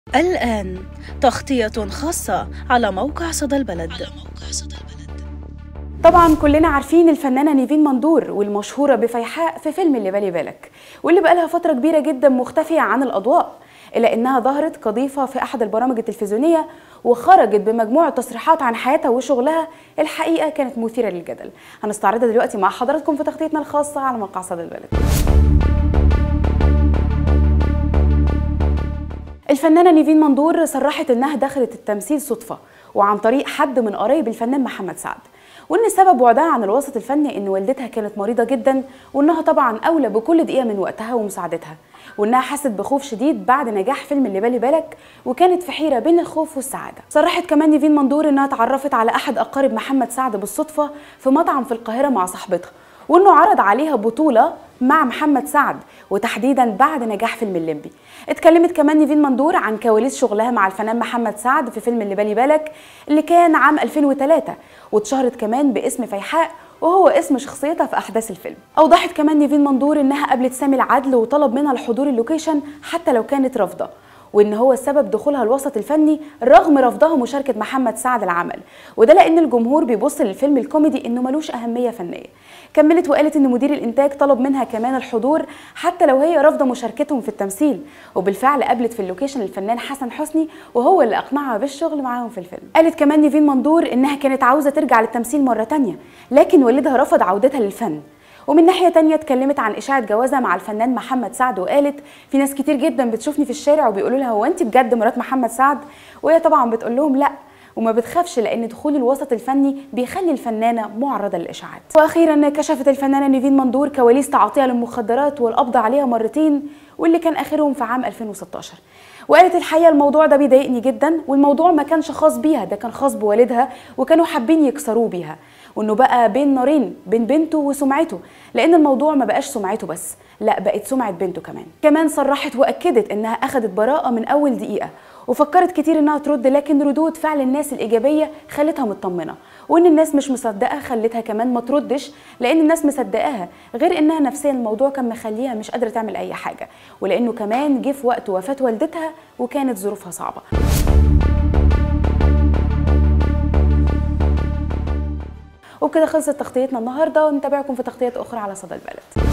الآن تغطية خاصة على موقع صدى البلد طبعا كلنا عارفين الفنانة نيفين مندور والمشهورة بفيحاء في فيلم اللي بالي بالك واللي بقالها فترة كبيرة جدا مختفية عن الأضواء إلا إنها ظهرت كضيفة في أحد البرامج التلفزيونية وخرجت بمجموعة تصريحات عن حياتها وشغلها الحقيقة كانت مثيرة للجدل هنستعرضها دلوقتي مع حضراتكم في تغطيتنا الخاصة على موقع صدى البلد الفنانة نيفين مندور صرحت إنها دخلت التمثيل صدفة وعن طريق حد من قرايب الفنان محمد سعد وإن سبب بعدها عن الوسط الفني إن والدتها كانت مريضة جدا وإنها طبعا أولى بكل دقيقة من وقتها ومساعدتها وإنها حست بخوف شديد بعد نجاح فيلم اللي بالي بالك وكانت في حيرة بين الخوف والسعادة صرحت كمان نيفين مندور إنها تعرفت على أحد أقارب محمد سعد بالصدفة في مطعم في القاهرة مع صاحبتها وانه عرض عليها بطوله مع محمد سعد وتحديدا بعد نجاح فيلم الليمبي اتكلمت كمان نيفين مندور عن كواليس شغلها مع الفنان محمد سعد في فيلم اللي بالي بالك اللي كان عام 2003 واتشهرت كمان باسم فيحاء وهو اسم شخصيتها في احداث الفيلم اوضحت كمان نيفين مندور انها قابلت سامي العدل وطلب منها الحضور اللوكيشن حتى لو كانت رافضه وان هو سبب دخولها الوسط الفني رغم رفضها مشاركه محمد سعد العمل وده لان الجمهور بيبص للفيلم الكوميدي انه ملوش اهميه فنيه كملت وقالت ان مدير الانتاج طلب منها كمان الحضور حتى لو هي رافضه مشاركتهم في التمثيل وبالفعل قابلت في اللوكيشن الفنان حسن حسني وهو اللي اقنعها بالشغل معاهم في الفيلم قالت كمان نيفين مندور انها كانت عاوزه ترجع للتمثيل مره تانية لكن والدها رفض عودتها للفن ومن ناحيه تانية اتكلمت عن اشاعه جوازها مع الفنان محمد سعد وقالت في ناس كتير جدا بتشوفني في الشارع وبيقولوا لها هو انت بجد مرات محمد سعد وهي طبعا بتقول لهم لا وما بتخافش لان دخول الوسط الفني بيخلي الفنانه معرضه للاشاعات واخيرا كشفت الفنانه نيفين مندور كواليس تعاطيها للمخدرات والقبض عليها مرتين واللي كان اخرهم في عام 2016 وقالت الحقيقه الموضوع ده بيضايقني جدا والموضوع ما كانش خاص بيها ده كان خاص بوالدها وكانوا حابين يكسروه بيها وانه بقى بين نارين بين بنته وسمعته لان الموضوع ما بقاش سمعته بس لا بقت سمعه بنته كمان كمان صرحت واكدت انها اخذت براءه من اول دقيقه وفكرت كتير انها ترد لكن ردود فعل الناس الايجابيه خلتها مطمنه وان الناس مش مصدقه خلتها كمان ما تردش لان الناس مصدقاها غير انها نفسيا الموضوع كان مخليها مش قادره تعمل اي حاجه ولانه كمان جه في وقت وفاه والدتها وكانت ظروفها صعبه وبكده خلصت تغطيتنا النهارده ونتابعكم في تغطيات اخرى على صدى البلد